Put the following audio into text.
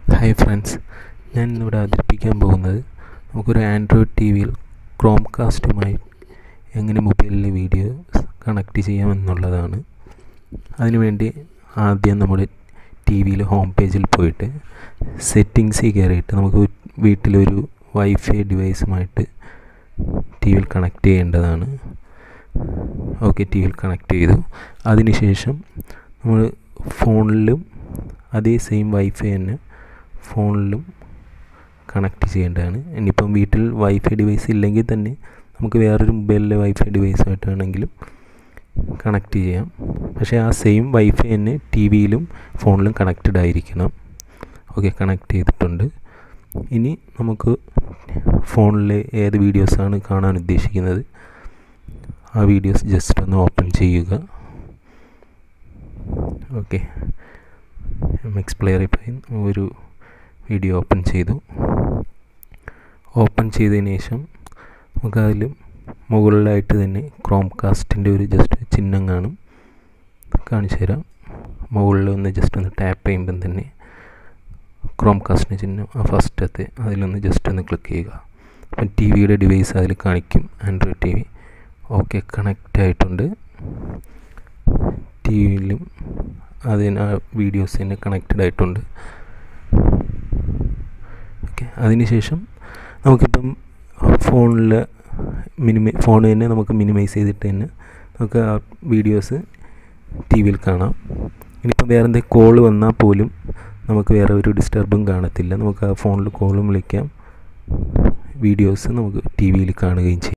hi friends ഞാൻ ഇന്നിവിടെ അവതരിപ്പിക്കാൻ പോകുന്നത് നമുക്കൊരു ആൻഡ്രോയിഡ് ടി വിയിൽ ക്രോം കാസ്റ്റുമായി എങ്ങനെ മൊബൈലിൽ വീഡിയോ കണക്ട് ചെയ്യാമെന്നുള്ളതാണ് അതിനുവേണ്ടി ആദ്യം നമ്മുടെ ടി വിയിൽ ഹോം പേജിൽ പോയിട്ട് സെറ്റിങ്സിൽ കയറിയിട്ട് നമുക്ക് വീട്ടിലൊരു വൈഫൈ ഡിവൈസുമായിട്ട് ടി വിയിൽ കണക്ട് ചെയ്യേണ്ടതാണ് ഓക്കെ ടി വിയിൽ കണക്ട് ചെയ്തു അതിനുശേഷം നമ്മൾ ഫോണിലും അതേ സെയിം വൈഫൈ തന്നെ ഫോണിലും കണക്ട് ചെയ്യേണ്ടതാണ് ഇനിയിപ്പം വീട്ടിൽ വൈഫൈ ഡിവൈസ് ഇല്ലെങ്കിൽ തന്നെ നമുക്ക് വേറൊരു മൊബൈലിലെ വൈഫൈ ഡിവൈസുമായിട്ട് വേണമെങ്കിലും കണക്ട് ചെയ്യാം പക്ഷേ ആ സെയിം വൈഫൈ തന്നെ ടി വിയിലും ഫോണിലും കണക്റ്റഡ് ആയിരിക്കണം ഓക്കെ കണക്ട് ചെയ്തിട്ടുണ്ട് ഇനി നമുക്ക് ഫോണിൽ ഏത് വീഡിയോസാണ് കാണാൻ ഉദ്ദേശിക്കുന്നത് ആ വീഡിയോസ് ജസ്റ്റ് ഒന്ന് ഓപ്പൺ ചെയ്യുക ഓക്കെ എം എക്സ് പ്ലെയറിൽ പോയി ഒരു വീഡിയോ ഓപ്പൺ ചെയ്തു ഓപ്പൺ ചെയ്തതിന് ശേഷം നമുക്കതിൽ മുകളിലായിട്ട് തന്നെ ക്രോം കാസ്റ്റിൻ്റെ ഒരു ജസ്റ്റ് ചിഹ്നം കാണും കാണിച്ചു തരാം മുകളിൽ ഒന്ന് ജസ്റ്റ് ഒന്ന് ടാപ്പ് ചെയ്യുമ്പം തന്നെ ക്രോം കാസ്റ്റിൻ്റെ ചിഹ്നം ആ ഫസ്റ്റത്തെ അതിലൊന്ന് ജസ്റ്റ് ഒന്ന് ക്ലിക്ക് ചെയ്യുക അപ്പം ടി വിയുടെ ഡിവൈസ് അതിൽ കാണിക്കും Android T V okay connect ആയിട്ടുണ്ട് ടി വിയിലും അതിന് ആ വീഡിയോസ് തന്നെ കണക്റ്റഡ് ആയിട്ടുണ്ട് ഓക്കെ അതിനുശേഷം നമുക്കിപ്പം ഫോണിൽ മിനിമൈ ഫോൺ തന്നെ നമുക്ക് മിനിമൈസ് ചെയ്തിട്ട് തന്നെ നമുക്ക് ആ വീഡിയോസ് ടി വിയിൽ കാണാം ഇനിയിപ്പം വേറെ എന്തെങ്കിലും കോൾ വന്നാൽ പോലും നമുക്ക് വേറെ ഒരു ഡിസ്റ്റർബും കാണത്തില്ല നമുക്ക് ആ ഫോണിൽ കോളും വിളിക്കാം വീഡിയോസ് നമുക്ക് ടി വിയിൽ കാണുകയും ചെയ്യാം